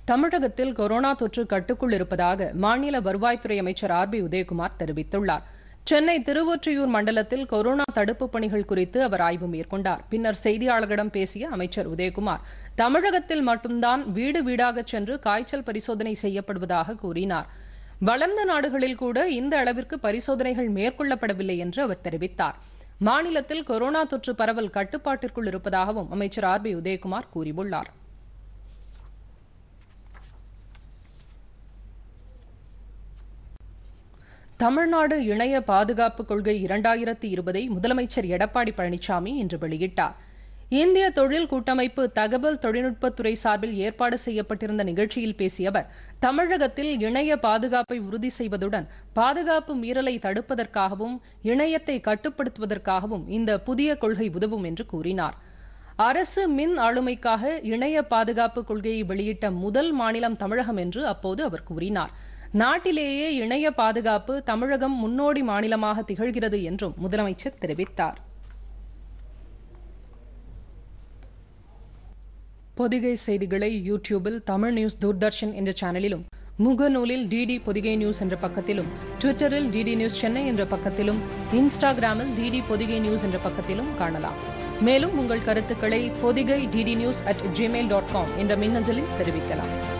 தமிழகத்தில் கொரோனா தொற்று கட்டுக்குள் இருப்பதாக மாநில வருவாய்த்துறை அமைச்சர் ஆர் பி உதயகுமார் தெரிவித்துள்ளார் சென்னை திருவொற்றியூர் மண்டலத்தில் கொரோனா தடுப்பு பணிகள் குறித்து அவர் ஆய்வு மேற்கொண்டார் பின்னர் செய்தியாளர்களிடம் பேசிய அமைச்சர் உதயகுமார் தமிழகத்தில் மட்டும்தான் வீடு வீடாக சென்று காய்ச்சல் பரிசோதனை செய்யப்படுவதாக கூறினார் வளர்ந்த நாடுகளில் கூட இந்த அளவிற்கு பரிசோதனைகள் மேற்கொள்ளப்படவில்லை என்று அவர் தெரிவித்தார் மாநிலத்தில் கொரோனா தொற்று பரவல் கட்டுப்பாட்டிற்குள் இருப்பதாகவும் அமைச்சர் ஆர் பி உதயகுமார் கூறியுள்ளார் தமிழ்நாடு இணைய பாதுகாப்பு கொள்கை இரண்டாயிரத்தி இருபதை முதலமைச்சர் எடப்பாடி பழனிசாமி இன்று வெளியிட்டார் இந்திய தொழில் கூட்டமைப்பு தகவல் தொழில்நுட்பத்துறை சார்பில் ஏற்பாடு செய்யப்பட்டிருந்த நிகழ்ச்சியில் பேசிய அவர் தமிழகத்தில் இணைய பாதுகாப்பை உறுதி செய்வதுடன் பாதுகாப்பு மீறலை தடுப்பதற்காகவும் இணையத்தை கட்டுப்படுத்துவதற்காகவும் இந்த புதிய கொள்கை உதவும் என்று கூறினார் அரசு மின் ஆளுமைக்காக இணைய பாதுகாப்பு கொள்கையை வெளியிட்ட முதல் மாநிலம் தமிழகம் என்று அப்போது அவர் கூறினார் நாட்டிலேயே இணைய பாதுகாப்பு தமிழகம் முன்னோடி மாநிலமாக திகழ்கிறது என்றும் முதலமைச்சர் தெரிவித்தார் பொதிகை செய்திகளை யூடியூபில் தமிழ் நியூஸ் தூர்தர்ஷன் என்ற சேனலிலும் முகநூலில் டிடி பொதிகை நியூஸ் என்ற பக்கத்திலும் ட்விட்டரில் டிடி நியூஸ் சென்னை என்ற பக்கத்திலும் இன்ஸ்டாகிராமில் டிடி பொதிகை நியூஸ் என்ற பக்கத்திலும் காணலாம் மேலும் உங்கள் கருத்துக்களை Podhigai DD news at Gmail dot com என்ற மின்னஞ்சலில் தெரிவிக்கலாம்